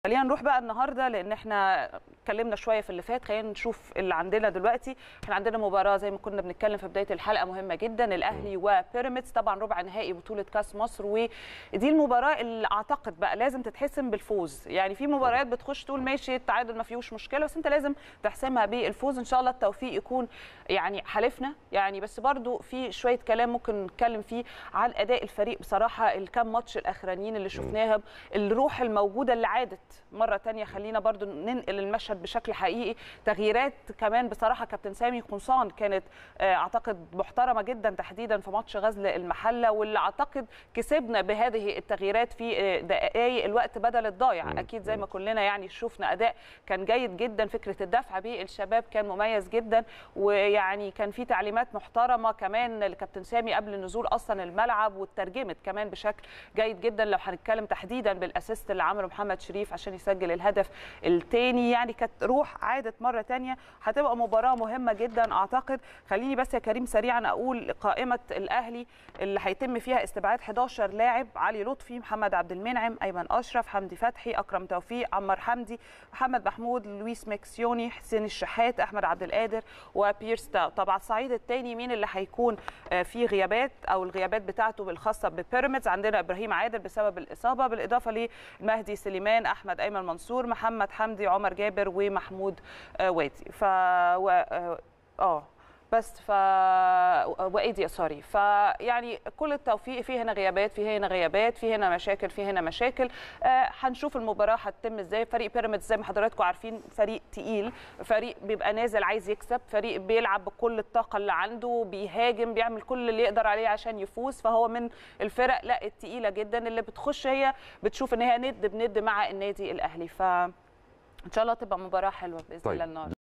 خلينا نروح بقى النهارده لان احنا اتكلمنا شويه في اللي فات خلينا نشوف اللي عندنا دلوقتي احنا عندنا مباراه زي ما كنا بنتكلم في بدايه الحلقه مهمه جدا الاهلي وبيراميدز طبعا ربع نهائي بطوله كاس مصر ودي المباراه اللي اعتقد بقى لازم تتحسم بالفوز يعني في مباريات بتخش تقول ماشي التعادل ما فيهوش مشكله بس انت لازم تحسمها بالفوز ان شاء الله التوفيق يكون يعني حالفنا يعني بس برضو في شويه كلام ممكن نتكلم فيه عن اداء الفريق بصراحه الكام ماتش الاخرانيين اللي شفناهم الروح الموجوده اللي عادت مره تانية خلينا برضو ننقل المشهد بشكل حقيقي تغييرات كمان بصراحه كابتن سامي قمصان كانت اعتقد محترمه جدا تحديدا في ماتش غزل المحله واللي اعتقد كسبنا بهذه التغييرات في دقائق الوقت بدل الضايع اكيد زي ما كلنا يعني شفنا اداء كان جيد جدا فكره الدفع بالشباب كان مميز جدا ويعني كان في تعليمات محترمه كمان لكابتن سامي قبل النزول اصلا الملعب واترجمت كمان بشكل جيد جدا لو هنتكلم تحديدا بالاسيست اللي عمله محمد شريف عشان يسجل الهدف الثاني يعني كانت روح عادت مره ثانيه هتبقى مباراه مهمه جدا اعتقد خليني بس يا كريم سريعا اقول قائمه الاهلي اللي هيتم فيها استبعاد 11 لاعب علي لطفي محمد عبد المنعم ايمن اشرف حمدي فتحي اكرم توفيق عمر حمدي محمد محمود لويس مكسيوني حسين الشحات احمد عبد القادر وبيرس تاو طبعا الصعيد الثاني مين اللي هيكون في غيابات او الغيابات بتاعته الخاصه ببيراميدز عندنا ابراهيم عادل بسبب الاصابه بالاضافه لمهدي سليمان احمد ايمن منصور محمد حمدي عمر جابر ومحمود وادي ف اه بس ف وايدي سوري فيعني كل التوفيق في هنا غيابات في هنا غيابات في هنا مشاكل في هنا مشاكل آه هنشوف المباراه هتتم ازاي فريق بيراميدز زي ما حضراتكم عارفين فريق تقيل فريق بيبقى نازل عايز يكسب فريق بيلعب بكل الطاقه اللي عنده بيهاجم بيعمل كل اللي يقدر عليه عشان يفوز فهو من الفرق لا التقيله جدا اللي بتخش هي بتشوف ان هي ند بند مع النادي الاهلي ف ان شاء الله تبقى مباراه حلوه باذن طيب. الله النهارده